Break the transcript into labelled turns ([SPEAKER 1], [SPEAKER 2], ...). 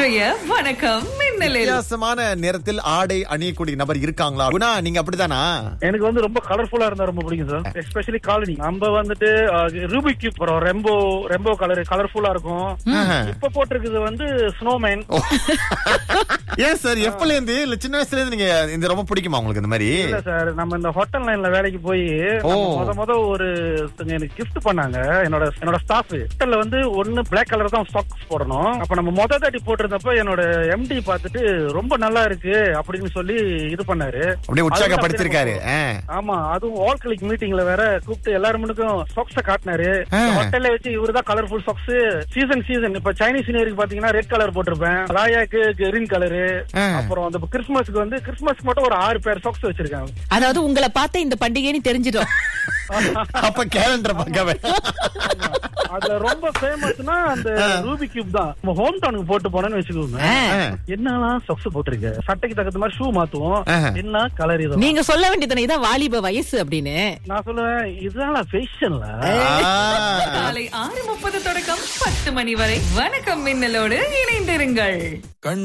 [SPEAKER 1] இன்றைய வணக்கம் மின்னலில்
[SPEAKER 2] வித்தியாசமான நேரத்தில் ஆடை அணியக்கூடிய நபர் இருக்காங்களா குணா நீங்க அப்படித்தானா
[SPEAKER 3] எனக்கு வந்து ரொம்ப கலர்ஃபுல்லா இருந்தா ரொம்ப பிடிக்கும் சார் எஸ்பெஷலி காலனி நம்ம வந்துட்டு ரூபிக் கியூப் அப்புறம் ரெம்போ ரெம்போ கலர் கலர்ஃபுல்லா இருக்கும்
[SPEAKER 2] ஆஹா.
[SPEAKER 3] இப்ப போட்டிருக்குது வந்து ஸ்னோமேன்
[SPEAKER 2] ஏன் சார் எப்பல இருந்து இல்ல சின்ன வயசுல இருந்து நீங்க இந்த ரொம்ப பிடிக்குமா உங்களுக்கு இந்த மாதிரி
[SPEAKER 3] இல்ல சார் நம்ம இந்த ஹோட்டல் லைன்ல வேலைக்கு போய்
[SPEAKER 2] ஓ.
[SPEAKER 3] முத முத ஒரு ஒருத்தங்க எனக்கு gift பண்ணாங்க என்னோட என்னோட ஸ்டாஃப் ஹோட்டல்ல வந்து ஒண்ணு Black கலர் தான் ஸ்டாக்ஸ் போடணும் அப்ப நம்ம முத தாட்டி போட்டிருந்தப்ப என்னோட எம்டி பார்த்துட்டு ரொம்ப நல்லா இருக்கு அப்படின்னு சொல்லி இது பண்ணாரு
[SPEAKER 2] அப்படியே உற்சாகப்படுத்திருக்காரு ஆ.
[SPEAKER 3] ஆமா அதுவும் ஆல் கிளிக் மீட்டிங்ல வேற கூப்பிட்டு எல்லாருமனுக்கும் சாக்ஸ காட்டினாரு
[SPEAKER 2] ஆ.
[SPEAKER 3] ஹோட்டல்ல வச்சு இவருதான் கலர்ஃபுல் சாக்ஸ் சீசன் சீசன் இப்ப சைனீஸ் நியூ இயருக்கு பாத்தீங்கன்னா ரெட் கலர் போட்டிருப்பேன் ராயாக்கு கிரீன் கலரு
[SPEAKER 2] ஆ.
[SPEAKER 3] அப்புறம் அந்த கிறிஸ்துமஸ்க்கு வந்து கிறிஸ்துமஸ்க்கு மட்டும் ஒரு ஆறு பேர் சாக்ஸ் வச்சிருக்காங்க
[SPEAKER 4] அதாவது உங்களை பார்த்த இந்த பண்டிகைன்னு தெரிஞ்சிடும்
[SPEAKER 2] அப்ப கேலண்டர் பார்க்கவே
[SPEAKER 3] அதுல ரொம்ப ஃபேமஸ்னா அந்த ரூபி கியூப் தான் நம்ம ஹோம் டவுனுக்கு போட்டு போனேன்னு வச்சுக்கோங்க
[SPEAKER 4] ஆ.
[SPEAKER 3] என்னலாம் சாக்ஸ் போட்டிருக்க சட்டைக்கு தகுந்த மாதிரி ஷூ மாத்துவோம்
[SPEAKER 2] ஆஹா.
[SPEAKER 3] என்ன கலர் இது
[SPEAKER 4] நீங்க சொல்ல வேண்டியதுதானே இதான் வாலிப வயசு அப்படின்னு
[SPEAKER 3] நான் சொல்லுவேன் இதுதான் ஃபேஷன்ல
[SPEAKER 2] ஆ.
[SPEAKER 1] காலை ஆறு முப்பது தொடக்கம் பத்து மணி வரை வணக்கம் மின்னலோடு இணைந்திருங்கள்